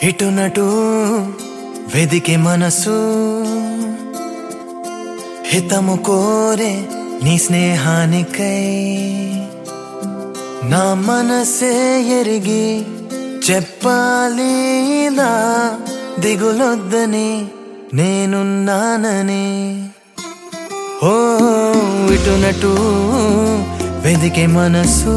ఇటునటు వెదికే మనసు హితము కోరే నీ స్నేహానికై నా మనసే ఎరిగి చెప్పాలిలా దిగులొద్దని నేనున్నానని ఓ ఇటునటు వెదికే మనసు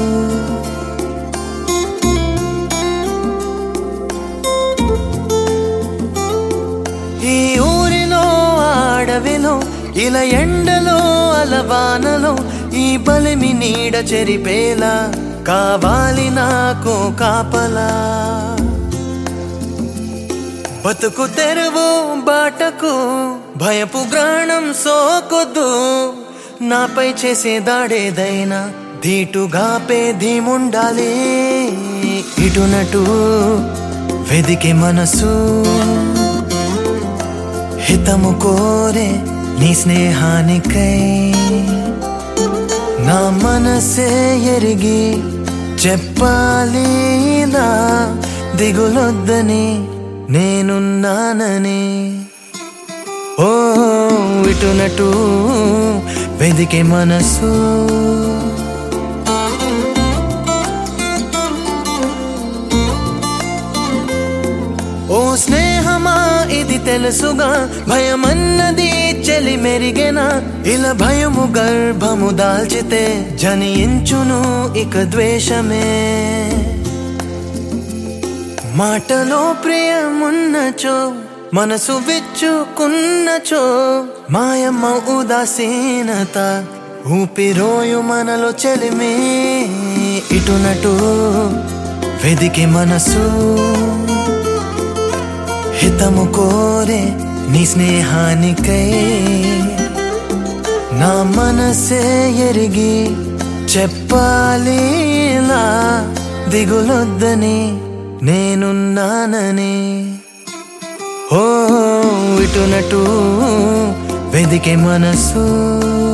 ఈ ఊరిలో ఆడవిలో ఇలా ఎండలో అలవానలో ఈ బలిమి నీడ చెరిపేలా కావాలి నాకు కాపలా బతుకు తెరువు బాటకు భయపు గ్రాణం సోకొద్దు నాపై చేసే దాడేదైనా ధీటుగా పేధీముండాలి ఇటునటు వెదికే మనసు హితము కోరే నీ స్నేహానికై నా మనసే ఎరిగి చెప్పాలిలా దిగులొద్దని నేనున్నానని ఓ ఇటునటు వెదికే మనసు ఓ స్నేహమా ఇది తెలుసుగా భయమన్నది చెలి మెరిగెనా ఇలా భయము గర్భము దాల్చితే జనించును ఇక ద్వేషమే మాటలో ప్రియమున్నచో మనసు విచ్చుకున్నచో మాయమ్మ ఉదాసీనత ఊపిరోయు మనలో చెలిమే ఇటునటు వెదికి మనసు హితము కోరే నీ స్నేహానికై నా మనసే ఎరిగి చెప్పాలిలా దిగులొద్దని నేనున్నానని ఓ ఇటునటు వెదికే మనసు